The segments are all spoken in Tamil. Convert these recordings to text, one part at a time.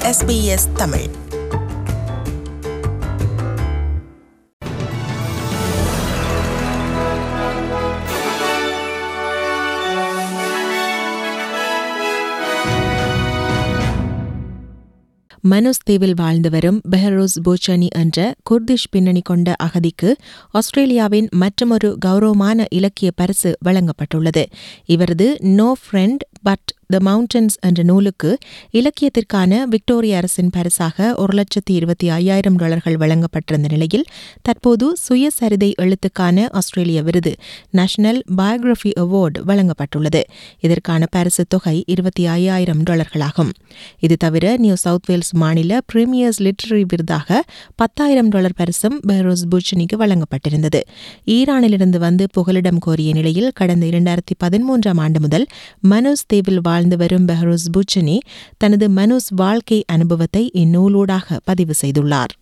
SBS தமிழ் மனுஸ் தீவில் வாழ்ந்து வரும் பெஹரோஸ் போச்சனி என்ற குர்திஷ் பின்னணி கொண்ட அகதிக்கு ஆஸ்திரேலியாவின் மற்றொரு கௌரவமான இலக்கிய பரிசு வழங்கப்பட்டுள்ளது இவரது no friend but the mountains என்ற நூலுக்கு இலக்கியத்திற்கான விக்டோரிய அரசின் பரிசாக ஒரு லட்சத்தி இருபத்தி ஐயாயிரம் டாலர்கள் வழங்கப்பட்டிருந்த நிலையில் தற்போது சுயசரிதை எழுத்துக்கான ஆஸ்திரேலிய விருது நேஷனல் பயோகிராஃபி அவார்டு வழங்கப்பட்டுள்ளது இதற்கான பரிசு தொகை இருபத்தி ஐயாயிரம் டாலர்களாகும் இது தவிர நியூ சவுத் வேல்ஸ் மாநில பிரீமியர்ஸ் லிட்டரரி விருதாக பத்தாயிரம் டாலர் பரிசும் பெஹரோஸ் புச்சனிக்கு வழங்கப்பட்டிருந்தது ஈரானிலிருந்து வந்து புகலிடம் கோரிய நிலையில் கடந்த இரண்டாயிரத்தி பதிமூன்றாம் ஆண்டு முதல் மனோஸ் தீவில் வாழ்ந்து வரும் பெஹரோஸ் புச்சனி தனது மனோஸ் வாழ்க்கை அனுபவத்தை இந்நூலூடாக பதிவு செய்துள்ளார்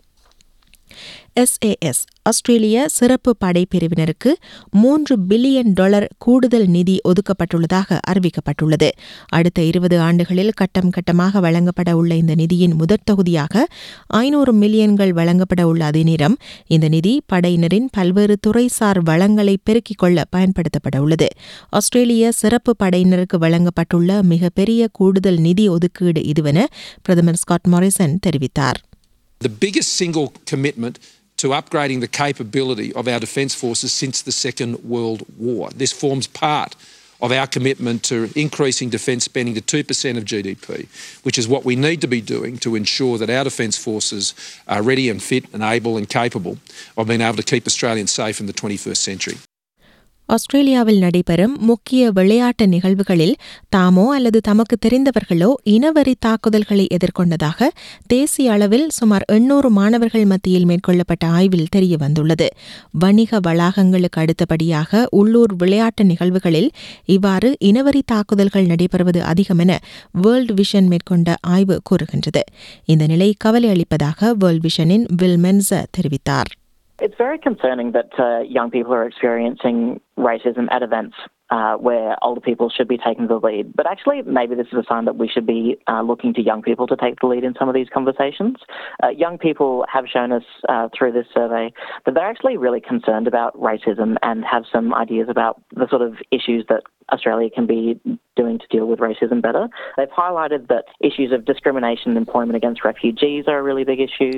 எஸ்ஏஎஸ் ஆஸ்திரேலிய சிறப்பு படை பிரிவினருக்கு மூன்று பில்லியன் டாலர் கூடுதல் நிதி ஒதுக்கப்பட்டுள்ளதாக அறிவிக்கப்பட்டுள்ளது அடுத்த இருபது ஆண்டுகளில் கட்டம் கட்டமாக வழங்கப்பட உள்ள இந்த நிதியின் முதற் தொகுதியாக ஐநூறு மில்லியன்கள் வழங்கப்பட உள்ள அதே நேரம் இந்த நிதி படையினரின் பல்வேறு துறைசார் வளங்களை பெருக்கிக் கொள்ள பயன்படுத்தப்பட உள்ளது ஆஸ்திரேலிய சிறப்பு படையினருக்கு வழங்கப்பட்டுள்ள மிகப்பெரிய கூடுதல் நிதி ஒதுக்கீடு இதுவென பிரதமர் ஸ்காட் மாரிசன் தெரிவித்தார் The biggest single commitment to upgrading the capability of our Defence Forces since the Second World War. This forms part of our commitment to increasing defence spending to 2% of GDP, which is what we need to be doing to ensure that our Defence Forces are ready and fit and able and capable of being able to keep Australians safe in the 21st century. ஆஸ்திரேலியாவில் நடைபெறும் முக்கிய விளையாட்டு நிகழ்வுகளில் தாமோ அல்லது தமக்கு தெரிந்தவர்களோ இனவரி தாக்குதல்களை எதிர்கொண்டதாக தேசிய அளவில் சுமார் எண்ணூறு மாணவர்கள் மத்தியில் மேற்கொள்ளப்பட்ட ஆய்வில் தெரிய வந்துள்ளது வணிக வளாகங்களுக்கு அடுத்தபடியாக உள்ளூர் விளையாட்டு நிகழ்வுகளில் இவ்வாறு இனவரி தாக்குதல்கள் நடைபெறுவது அதிகம் என வேர்ல்டு விஷன் மேற்கொண்ட ஆய்வு கூறுகின்றது இந்த நிலை கவலை அளிப்பதாக வேர்ல்டு விஷனின் வில் மென்ச தெரிவித்தார் It's very concerning that uh, young people are experiencing racism at events uh, where older people should be taking the lead. But actually, maybe this is a sign that we should be uh, looking to young people to take the lead in some of these conversations. Uh, young people have shown us uh, through this survey that they're actually really concerned about racism and have some ideas about the sort of issues that Australia can be doing to deal with racism better. They've highlighted that issues of discrimination and employment against refugees are a really big issue.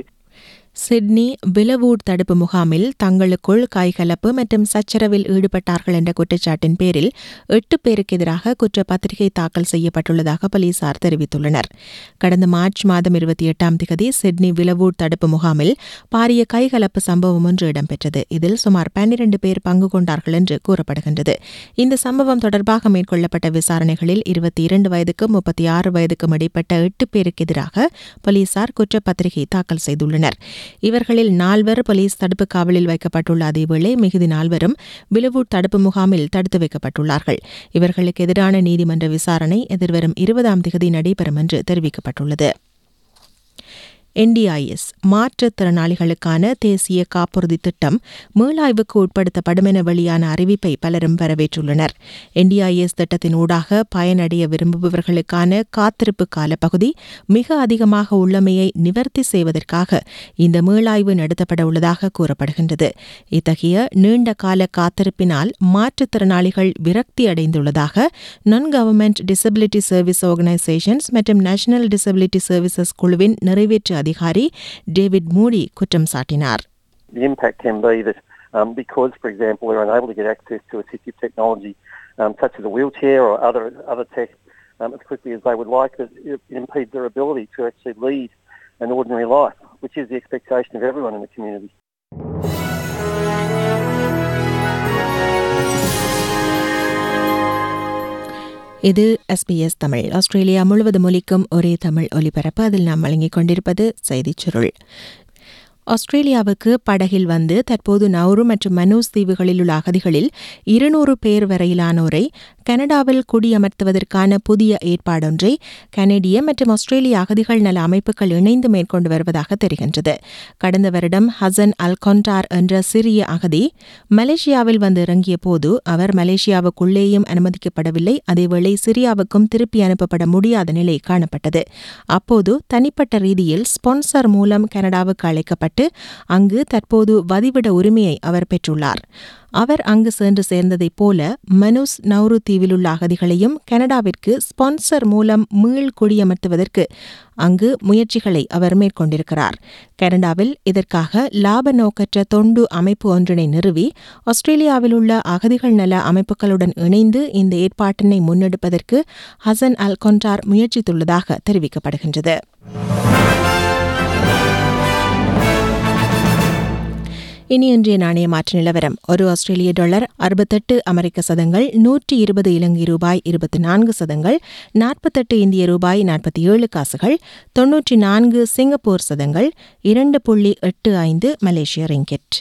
Sydney Villawood தடுப்பு முகாமில் தங்களுக்குள் கைகலப்பு மற்றும் சச்சரவில் ஈடுபட்டார்கள் என்ற குற்றச்சாட்டின் பேரில் எட்டு பேருக்கு எதிராக குற்றப்பத்திரிகை தாக்கல் செய்யப்பட்டுள்ளதாக போலீசார் தெரிவித்துள்ளனர் கடந்த மார்ச் மாதம் இருபத்தி எட்டாம் திகதி சிட்னி விலவூட் தடுப்பு முகாமில் பாரிய கைகலப்பு சம்பவம் ஒன்று இடம்பெற்றது இதில் சுமார் பன்னிரண்டு பேர் பங்கு கொண்டார்கள் என்று கூறப்படுகின்றது இந்த சம்பவம் தொடர்பாக மேற்கொள்ளப்பட்ட விசாரணைகளில் இருபத்தி இரண்டு வயதுக்கும் முப்பத்தி ஆறு வயதுக்கும் இடைப்பட்ட எட்டு பேருக்கு எதிராக போலீசார் குற்றப்பத்திரிகை தாக்கல் செய்துள்ளனர் இவர்களில் நால்வர் போலீஸ் தடுப்பு காவலில் வைக்கப்பட்டுள்ள அதேவேளை மிகுதி நால்வரும் விலவூட் தடுப்பு முகாமில் தடுத்து வைக்கப்பட்டுள்ளார்கள் இவர்களுக்கு எதிரான நீதிமன்ற விசாரணை எதிர்வரும் இருபதாம் திகதி நடைபெறும் என்று தெரிவிக்கப்பட்டுள்ளது என்டிஐஎஸ் மாற்றுத்திறனாளிகளுக்கான தேசிய காப்புறுதி திட்டம் மீளாய்வுக்கு உட்படுத்தப்படும் என வெளியான அறிவிப்பை பலரும் வரவேற்றுள்ளனர் என்டிஐஎஸ் திட்டத்தின் ஊடாக பயனடைய விரும்புபவர்களுக்கான காத்திருப்பு காலப்பகுதி மிக அதிகமாக உள்ளமையை நிவர்த்தி செய்வதற்காக இந்த மீளாய்வு நடத்தப்பட உள்ளதாக கூறப்படுகின்றது இத்தகைய நீண்ட கால காத்திருப்பினால் மாற்றுத்திறனாளிகள் விரக்தி அடைந்துள்ளதாக நான் கவர்மெண்ட் டிசபிலிட்டி சர்வீஸ் ஆர்கனைசேஷன்ஸ் மற்றும் நேஷனல் டிசபிலிட்டி சர்வீசஸ் குழுவின் நிறைவேற்று அதிகாரி டேவிட் மூடி குற்றம் சாட்டினார் The impact can be that um, because, for example, we're unable to get access to assistive technology um, such as a wheelchair or other other tech um, as quickly as they would like, that it impedes their ability to actually lead an ordinary life, which is the expectation of everyone in the community. இது எஸ்பிஎஸ் தமிழ் ஆஸ்திரேலியா முழுவதும் ஒலிக்கும் ஒரே தமிழ் ஒலிபரப்பு அதில் நாம் வழங்கிக் கொண்டிருப்பது செய்திச் சுருள் ஆஸ்திரேலியாவுக்கு படகில் வந்து தற்போது நவுரு மற்றும் மனூஸ் தீவுகளில் உள்ள அகதிகளில் இருநூறு பேர் வரையிலானோரை கனடாவில் குடியமர்த்துவதற்கான புதிய ஏற்பாடொன்றை கனடிய மற்றும் ஆஸ்திரேலிய அகதிகள் நல அமைப்புகள் இணைந்து மேற்கொண்டு வருவதாக தெரிகின்றது கடந்த வருடம் ஹசன் அல் கொண்டார் என்ற சிறிய அகதி மலேசியாவில் வந்து இறங்கிய போது அவர் மலேசியாவுக்குள்ளேயும் அனுமதிக்கப்படவில்லை அதேவேளை சிரியாவுக்கும் திருப்பி அனுப்பப்பட முடியாத நிலை காணப்பட்டது அப்போது தனிப்பட்ட ரீதியில் ஸ்பான்சர் மூலம் கனடாவுக்கு அழைக்கப்பட்டு அங்கு தற்போது வதிவிட உரிமையை அவர் பெற்றுள்ளார் அவர் அங்கு சென்று சேர்ந்ததைப் போல மனுஸ் நௌரு தீவிலுள்ள அகதிகளையும் கனடாவிற்கு ஸ்பான்சர் மூலம் மீள் குடியமர்த்துவதற்கு அங்கு முயற்சிகளை அவர் மேற்கொண்டிருக்கிறார் கனடாவில் இதற்காக லாப நோக்கற்ற தொண்டு அமைப்பு ஒன்றினை நிறுவி ஆஸ்திரேலியாவில் உள்ள அகதிகள் நல அமைப்புகளுடன் இணைந்து இந்த ஏற்பாட்டினை முன்னெடுப்பதற்கு ஹசன் அல் கொண்டார் முயற்சித்துள்ளதாக தெரிவிக்கப்படுகின்றது இனி இன்றைய நாணய மாற்று நிலவரம் ஒரு ஆஸ்திரேலிய டாலர் அறுபத்தெட்டு அமெரிக்க சதங்கள் நூற்றி இருபது இலங்கை ரூபாய் இருபத்தி நான்கு சதங்கள் நாற்பத்தெட்டு இந்திய ரூபாய் நாற்பத்தி ஏழு காசுகள் தொன்னூற்றி நான்கு சிங்கப்பூர் சதங்கள் இரண்டு புள்ளி எட்டு ஐந்து மலேசிய ரிங்கெட்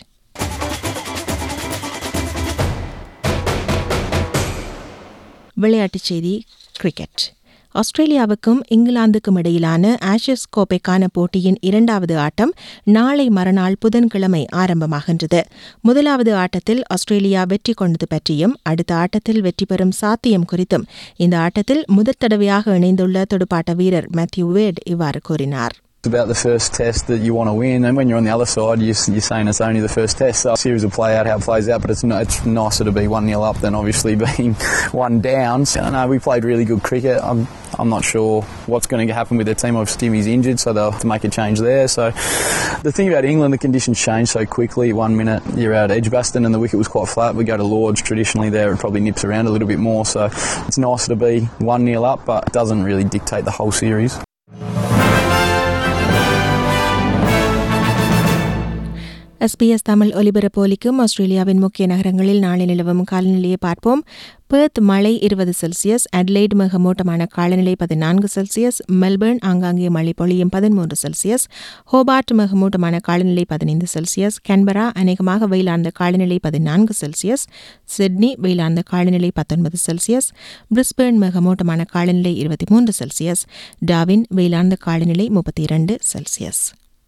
விளையாட்டுச் செய்தி கிரிக்கெட் ஆஸ்திரேலியாவுக்கும் இங்கிலாந்துக்கும் இடையிலான ஆஷஸ் கோப்பைக்கான போட்டியின் இரண்டாவது ஆட்டம் நாளை மறுநாள் புதன்கிழமை ஆரம்பமாகின்றது முதலாவது ஆட்டத்தில் ஆஸ்திரேலியா வெற்றி கொண்டது பற்றியும் அடுத்த ஆட்டத்தில் வெற்றி பெறும் சாத்தியம் குறித்தும் இந்த ஆட்டத்தில் முதற் தடவையாக இணைந்துள்ள துடுப்பாட்ட வீரர் மேத்யூ வேட் இவ்வாறு கூறினார் It's about the first test that you want to win, and when you're on the other side, you're, you're saying it's only the first test. So the series will play out how it plays out, but it's, no, it's nicer to be 1 0 up than obviously being 1 down. So, I know we played really good cricket. I'm, I'm not sure what's going to happen with their team. Obviously, Timmy's injured, so they'll have to make a change there. So the thing about England, the conditions change so quickly. One minute you're out at Edgbaston and the wicket was quite flat. We go to Lords, traditionally there it probably nips around a little bit more. So it's nicer to be 1 0 up, but it doesn't really dictate the whole series. SBS Tamil ஒலிபரப்பு ஒலிக்கும் ஆஸ்திரேலியாவின் முக்கிய நகரங்களில் நாளை நிலவும் காலநிலையை பார்ப்போம் பெர்த் மழை இருபது செல்சியஸ் அட்லைட் மிகமூட்டமான காலநிலை பதினான்கு செல்சியஸ் மெல்பர்ன் ஆங்காங்கே மழை பொழியும் பதிமூன்று செல்சியஸ் ஹோபார்ட் மிகமூட்டமான காலநிலை பதினைந்து செல்சியஸ் கேன்பரா அநேகமாக வெயிலார்ந்த காலநிலை பதினான்கு செல்சியஸ் சிட்னி வெயிலார்ந்த காலநிலை பத்தொன்பது செல்சியஸ் பிரிஸ்பேர்ன் மிகமூட்டமான காலநிலை இருபத்தி மூன்று செல்சியஸ் டாவின் வெயிலார்ந்த காலநிலை முப்பத்தி இரண்டு செல்சியஸ்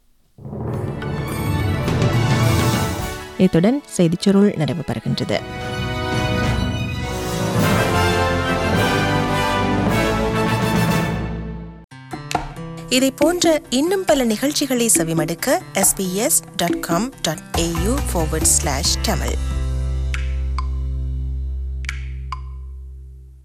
இத்துடன் செய்திச் சுருள் நிறைவு பெறுகின்றது இதை போன்ற இன்னும் பல நிகழ்ச்சிகளை செவிமடுக்க SBS dot com dot AU Tamil